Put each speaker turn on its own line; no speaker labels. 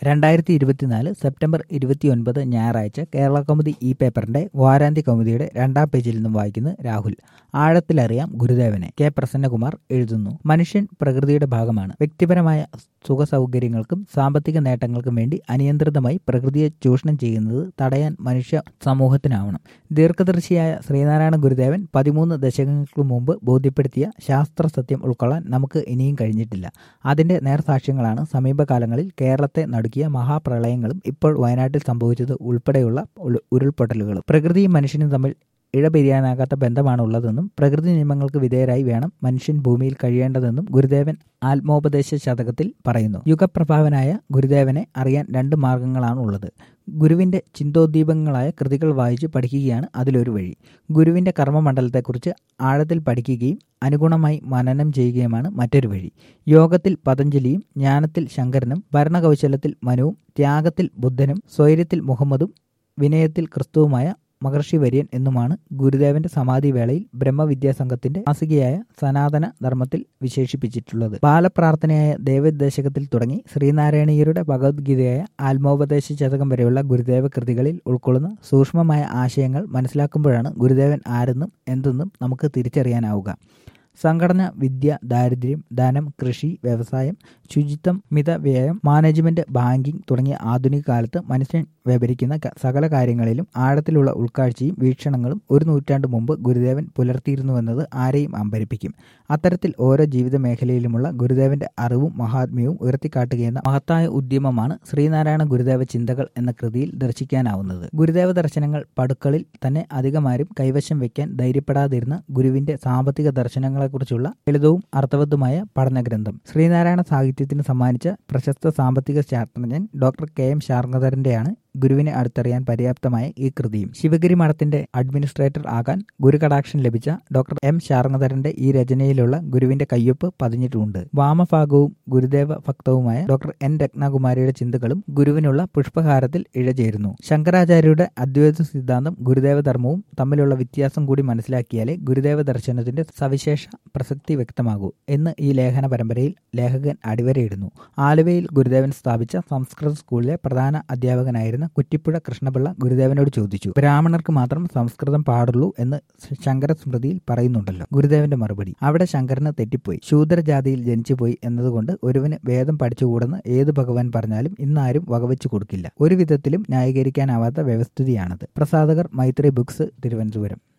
രണ്ടായിരത്തി ഇരുപത്തിനാല് സെപ്റ്റംബർ ഇരുപത്തിയൊൻപത് ഞായറാഴ്ച കേരള കൗമുദി ഈ പേപ്പറിന്റെ വാരാന്ത്യ കൗമുദിയുടെ രണ്ടാം പേജിൽ നിന്നും വായിക്കുന്നു രാഹുൽ ആഴത്തിലറിയാം ഗുരുദേവനെ കെ പ്രസന്നകുമാർ എഴുതുന്നു മനുഷ്യൻ പ്രകൃതിയുടെ ഭാഗമാണ് വ്യക്തിപരമായ സുഖ സൗകര്യങ്ങൾക്കും സാമ്പത്തിക നേട്ടങ്ങൾക്കും വേണ്ടി അനിയന്ത്രിതമായി പ്രകൃതിയെ ചൂഷണം ചെയ്യുന്നത് തടയാൻ മനുഷ്യ സമൂഹത്തിനാവണം ദീർഘദർശിയായ ശ്രീനാരായണ ഗുരുദേവൻ പതിമൂന്ന് ദശകങ്ങൾക്ക് മുമ്പ് ബോധ്യപ്പെടുത്തിയ ശാസ്ത്ര സത്യം ഉൾക്കൊള്ളാൻ നമുക്ക് ഇനിയും കഴിഞ്ഞിട്ടില്ല അതിന്റെ നേർസാക്ഷ്യങ്ങളാണ് സമീപകാലങ്ങളിൽ കേരളത്തെ നടുക്കിയ മഹാപ്രളയങ്ങളും ഇപ്പോൾ വയനാട്ടിൽ സംഭവിച്ചത് ഉൾപ്പെടെയുള്ള ഉൾ- ഉരുൾപൊട്ടലുകളും പ്രകൃതിയും മനുഷ്യനും തമ്മിൽ ഇഴപിരിയാനാകാത്ത ബന്ധമാണ് ഉള്ളതെന്നും പ്രകൃതി നിയമങ്ങൾക്ക് വിധേയരായി വേണം മനുഷ്യൻ ഭൂമിയിൽ കഴിയേണ്ടതെന്നും ഗുരുദേവൻ ആത്മോപദേശ ശതകത്തിൽ പറയുന്നു യുഗപ്രഭാവനായ ഗുരുദേവനെ അറിയാൻ രണ്ട് മാർഗങ്ങളാണ് ഉള്ളത് ഗുരുവിന്റെ ചിന്തോദ്ദീപങ്ങളായ കൃതികൾ വായിച്ച് പഠിക്കുകയാണ് അതിലൊരു വഴി ഗുരുവിന്റെ കർമ്മമണ്ഡലത്തെക്കുറിച്ച് ആഴത്തിൽ പഠിക്കുകയും അനുഗുണമായി മനനം ചെയ്യുകയുമാണ് മറ്റൊരു വഴി യോഗത്തിൽ പതഞ്ജലിയും ജ്ഞാനത്തിൽ ശങ്കരനും ഭരണകൗശലത്തിൽ മനുവും ത്യാഗത്തിൽ ബുദ്ധനും സ്വൈര്യത്തിൽ മുഹമ്മദും വിനയത്തിൽ ക്രിസ്തുവുമായ മഹർഷി വര്യൻ എന്നുമാണ് ഗുരുദേവന്റെ സമാധി വേളയിൽ ബ്രഹ്മവിദ്യാസംഘത്തിന്റെ മാസികയായ സനാതന ധർമ്മത്തിൽ വിശേഷിപ്പിച്ചിട്ടുള്ളത് ബാലപ്രാർത്ഥനയായ ദേവദശകത്തിൽ തുടങ്ങി ശ്രീനാരായണീയരുടെ ഭഗവത്ഗീതയായ ആത്മോപദേശ ശതകം വരെയുള്ള ഗുരുദേവ കൃതികളിൽ ഉൾക്കൊള്ളുന്ന സൂക്ഷ്മമായ ആശയങ്ങൾ മനസ്സിലാക്കുമ്പോഴാണ് ഗുരുദേവൻ ആരെന്നും എന്തെന്നും നമുക്ക് തിരിച്ചറിയാനാവുക സംഘടന വിദ്യ ദാരിദ്ര്യം ധനം കൃഷി വ്യവസായം ശുചിത്വം മിതവ്യയം മാനേജ്മെന്റ് ബാങ്കിംഗ് തുടങ്ങിയ ആധുനിക കാലത്ത് മനുഷ്യൻ വ്യവഹരിക്കുന്ന ക- സകല കാര്യങ്ങളിലും ആഴത്തിലുള്ള ഉൾക്കാഴ്ചയും വീക്ഷണങ്ങളും ഒരു നൂറ്റാണ്ട് മുമ്പ് ഗുരുദേവൻ പുലർത്തിയിരുന്നുവെന്നത് ആരെയും അമ്പരിപ്പിക്കും അത്തരത്തിൽ ഓരോ ജീവിത മേഖലയിലുമുള്ള ഗുരുദേവന്റെ അറിവും മഹാത്മ്യവും ഉയർത്തിക്കാട്ടുകയെന്ന മഹത്തായ ഉദ്യമമാണ് ശ്രീനാരായണ ഗുരുദേവ ചിന്തകൾ എന്ന കൃതിയിൽ ദർശിക്കാനാവുന്നത് ഗുരുദേവ ദർശനങ്ങൾ പടുക്കളിൽ തന്നെ അധികമാരും കൈവശം വെക്കാൻ ധൈര്യപ്പെടാതിരുന്ന ഗുരുവിന്റെ സാമ്പത്തിക ദർശനങ്ങളെക്കുറിച്ചുള്ള ലളിതവും അർത്ഥവത്തുമായ പഠനഗ്രന്ഥം ശ്രീനാരായണ സാഹിത്യത്തിന് സമ്മാനിച്ച പ്രശസ്ത സാമ്പത്തിക ശാസ്ത്രജ്ഞൻ ഡോക്ടർ കെ എം ശാർങ്ങധരന്റെയാണ് ഗുരുവിനെ അടുത്തറിയാൻ പര്യാപ്തമായ ഈ കൃതിയും ശിവഗിരി മഠത്തിന്റെ അഡ്മിനിസ്ട്രേറ്റർ ആകാൻ ഗുരുകടാക്ഷൻ ലഭിച്ച ഡോക്ടർ എം ശാർങ്ങധരന്റെ ഈ രചനയിലുള്ള ഗുരുവിന്റെ കയ്യൊപ്പ് പതിഞ്ഞിട്ടുമുണ്ട് വാമഭാഗവും ഗുരുദേവ ഭക്തവുമായ ഡോക്ടർ എൻ രത്നകുമാരിയുടെ ചിന്തകളും ഗുരുവിനുള്ള പുഷ്പഹാരത്തിൽ ഇഴചേരുന്നു ശങ്കരാചാര്യരുടെ അദ്വൈത സിദ്ധാന്തം ഗുരുദേവ ധർമ്മവും തമ്മിലുള്ള വ്യത്യാസം കൂടി മനസ്സിലാക്കിയാലേ ഗുരുദേവ ദർശനത്തിന്റെ സവിശേഷ പ്രസക്തി വ്യക്തമാകൂ എന്ന് ഈ ലേഖന പരമ്പരയിൽ ലേഖകൻ അടിവരയിടുന്നു ആലുവയിൽ ഗുരുദേവൻ സ്ഥാപിച്ച സംസ്കൃത സ്കൂളിലെ പ്രധാന അധ്യാപകനായിരുന്ന കുറ്റിപ്പുഴ കൃഷ്ണപിള്ള ഗുരുദേവനോട് ചോദിച്ചു ബ്രാഹ്മണർക്ക് മാത്രം സംസ്കൃതം പാടുള്ളൂ എന്ന് ശങ്കര സ്മൃതിയിൽ പറയുന്നുണ്ടല്ലോ ഗുരുദേവന്റെ മറുപടി അവിടെ ശങ്കരന് തെറ്റിപ്പോയി ശൂദ്രജാതിയിൽ ജനിച്ചുപോയി എന്നതുകൊണ്ട് ഒരുവന് വേദം പഠിച്ചുകൂടെന്ന് ഏത് ഭഗവാൻ പറഞ്ഞാലും ഇന്നാരും വകവെച്ചു കൊടുക്കില്ല ഒരു വിധത്തിലും ന്യായീകരിക്കാനാവാത്ത വ്യവസ്ഥിതിയാണത് പ്രസാധകർ മൈത്രി ബുക്സ് തിരുവനന്തപുരം